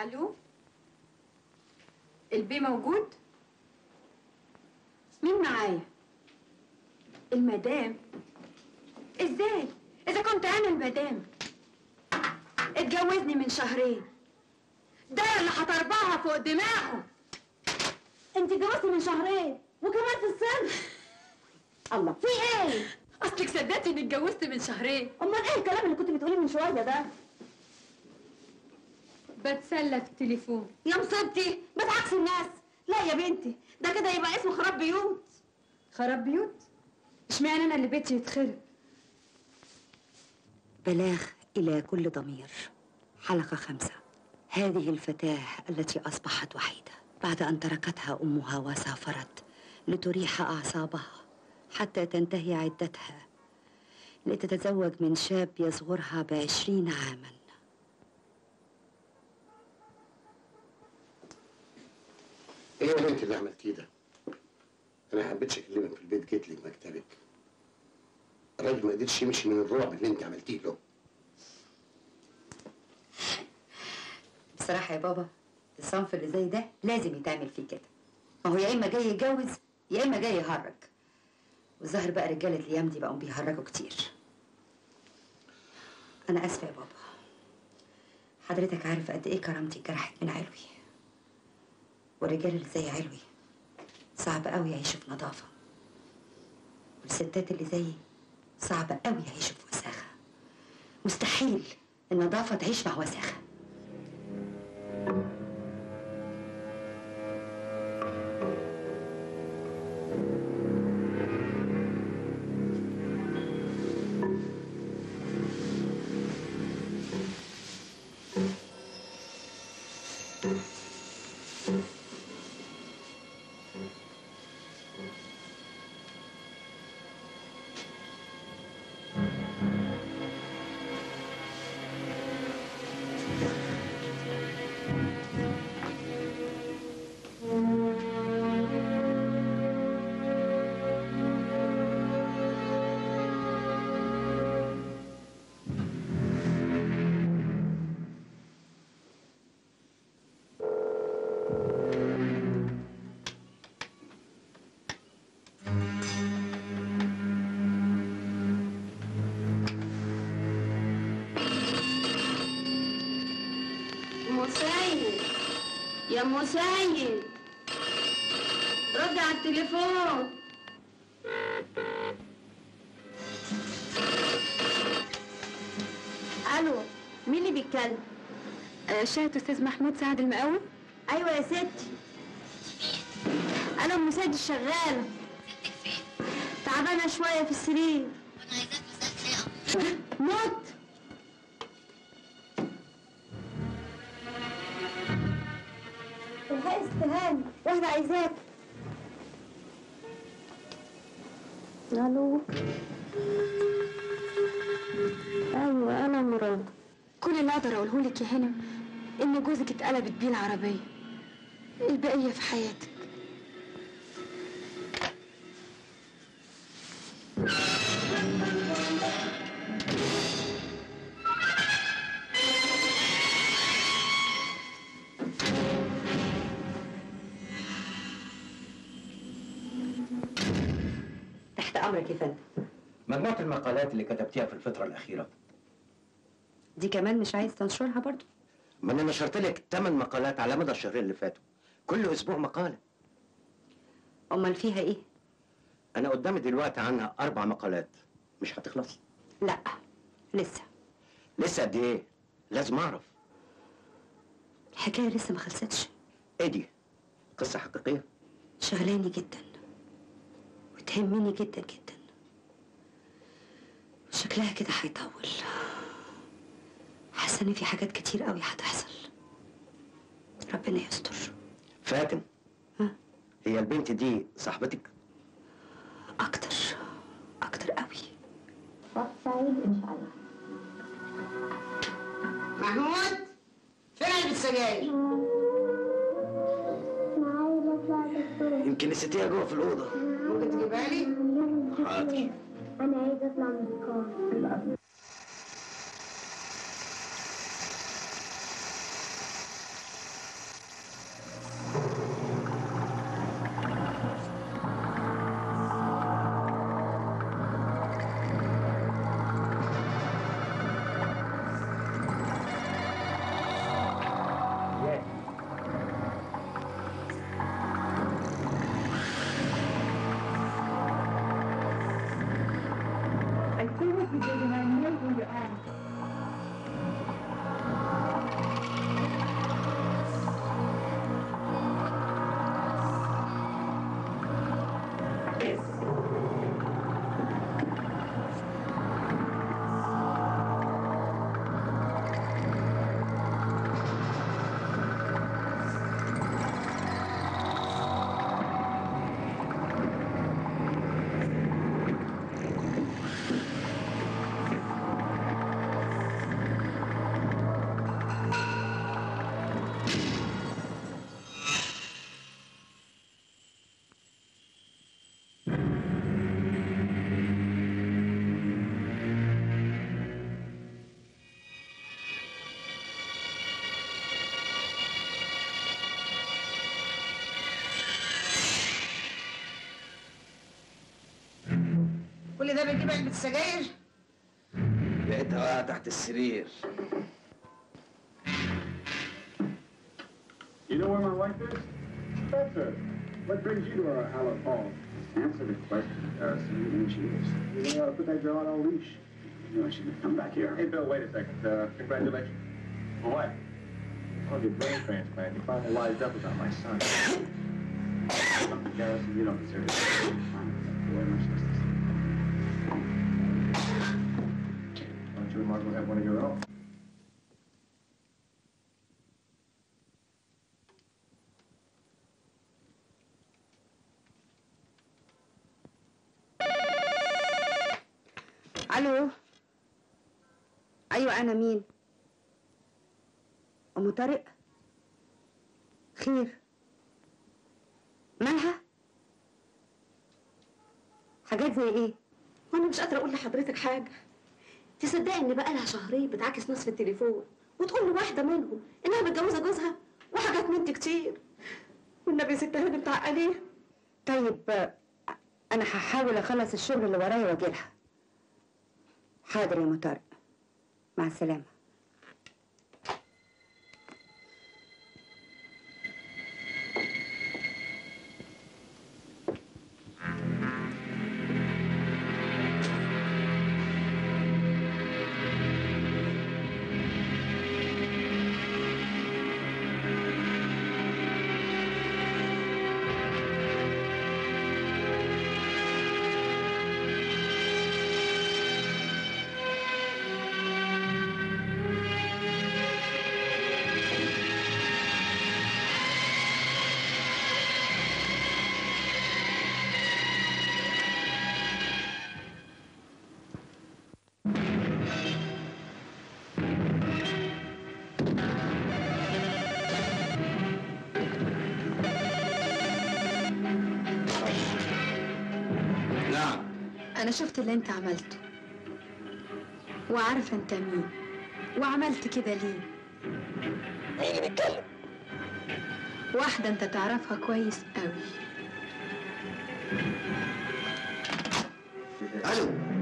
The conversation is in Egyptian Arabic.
الو البي موجود مين معايا المدام ازاي اذا كنت انا المدام اتجوزني من شهرين ده اللي هطربعها فوق دماغه انت اتجوزتي من شهرين وكمان في السن الله في ايه اصلك صدقتي اني اتجوزت من شهرين امال ايه الكلام اللي كنت بتقوليه من شويه ده بتسلى في التليفون يا مصيبتي بتعكسي الناس لا يا بنتي ده كده يبقى اسمه خراب بيوت خراب بيوت اشمعنى انا اللي بيتي يتخرب بلاغ إلى كل ضمير حلقة خمسة هذه الفتاة التي أصبحت وحيدة بعد أن تركتها أمها وسافرت لتريح أعصابها حتى تنتهي عدتها لتتزوج من شاب يصغرها بعشرين عاما ايه يا بنت اللي عملتيه ده؟ انا حبيتش اكلمك في البيت جيت لك مكتبك الراجل ما قدرش يمشي من الرعب اللي انت عملتيه له بصراحة يا بابا الصنف اللي زي ده لازم يتعمل فيه كده ما هو يا إما جاي يتجوز يا إما جاي يهرج والظاهر بقى رجالة الأيام دي بقوا بيهرجوا كتير أنا آسفة يا بابا حضرتك عارف قد إيه كرامتي اتجرحت من علوي والرجال اللي زي علوي صعب قوي يعيشوا في نظافة والستات اللي زيي صعب قوي يعيشوا في وساخة مستحيل النظافة تعيش مع وساخة مسيد يا مسيد رد على التليفون الو مين اللي بيتكلم آه، شاهد استاذ محمود سعد المقاول ايوه يا ستي انا ام مسيد الشغاله تعبانه شويه في السرير موت الحق استهاني واحده عايزاك الو ايوه انا مراد كل اللي اقدر اقوله لك يا هانم ان جوزك اتقلبت بيه العربيه البقيه في حياتك تحت أمرك يا فندم مجموعة المقالات اللي كتبتيها في الفترة الأخيرة دي كمان مش عايز تنشرها برضو ما أنا نشرت لك ثمان مقالات على مدى الشهرين اللي فاتوا كل أسبوع مقالة أمال فيها إيه؟ أنا قدامي دلوقتي عنها أربع مقالات مش هتخلص لا لسه لسه قد إيه؟ لازم أعرف الحكاية لسه ما خلصتش إيه دي؟ قصة حقيقية؟ شغلاني جدا وتهمني جدا جدا شكلها كده هيطول حاسه ان في حاجات كتير قوي هتحصل ربنا يستر فاتن ها؟ هي البنت دي صاحبتك؟ اكتر اكتر قوي وقت سعيد ان شاء الله محمود فين علبة السجاير؟ يمكن نسيتيها جوه في الأوضة ممكن تجيبها لي؟ حاضر انا عايزه اطلع من الكار البنج ده بيجيب علبة سجاير لقيتها واقعة تحت السرير You know where my wife is? Spencer, what brings you to our Hallett Hall? Answer the question, Harrison. You know she is. You know, you ought to put that girl on a leash. You know she would come back here. Hey, Bill, wait a second. Uh, congratulations. For what? Oh, your brain transplant. You finally wised up about my son. Harrison, you don't deserve it. Boy, much less this. Why don't you might as well have one of your own? الو ايوه انا مين ام طارق خير مالها حاجات زي ايه وانا مش قادره اقول لحضرتك حاجه تصدقي ان بقى لها شهرين بتعاكس ناس في التليفون وتقول لواحده منهم انها متجوزه جوزها وحاجات من دي كتير والنبي يا ست هانم تعقليها طيب آه، انا هحاول اخلص الشغل اللي ورايا واجي لها حاضر يا ام طارق مع السلامه نعم أنا شفت اللي أنت عملته وعارفة أنت مين وعملت كده ليه مين اللي بيتكلم؟ واحدة أنت تعرفها كويس قوي الو